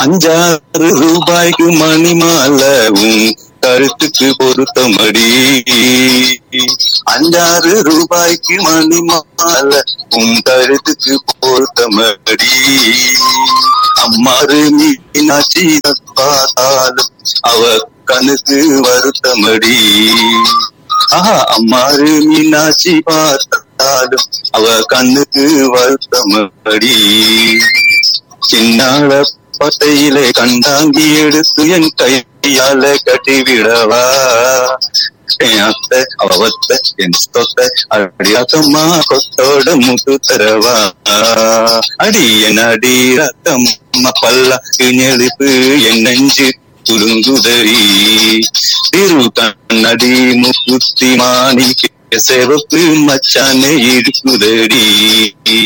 அஞ்சாறு ரூபாய்க்கு மணி மாலை உன் கழுத்துக்கு பொருத்தமடி அஞ்சாறு ரூபாய்க்கு மணி மாலை உன் கழுத்துக்கு பொருத்தமடி அம்மாறு மீனாட்சி பார்த்தாலும் அவ கண்ணுக்கு வருத்தமடி ஆஹா அம்மாறு மீனாட்சி பார்த்தாலும் அவ கண்ணுக்கு வருத்தமடி சின்னால பட்டையிலே கண்டாங்கி எடுத்து என் கையால கட்டிவிடவா என் அத்தை அவத்த என் சொத்த அடியாத்தம்மா கொத்தோட முத்து தரவா அடி என் அடி ரத்தம்மா பல்லா நெருப்பு என் நெஞ்சு குறுங்குதறி திரு கண்ணடி முக்குத்தி மாணி செவப்பு மச்சானே இருக்குதடி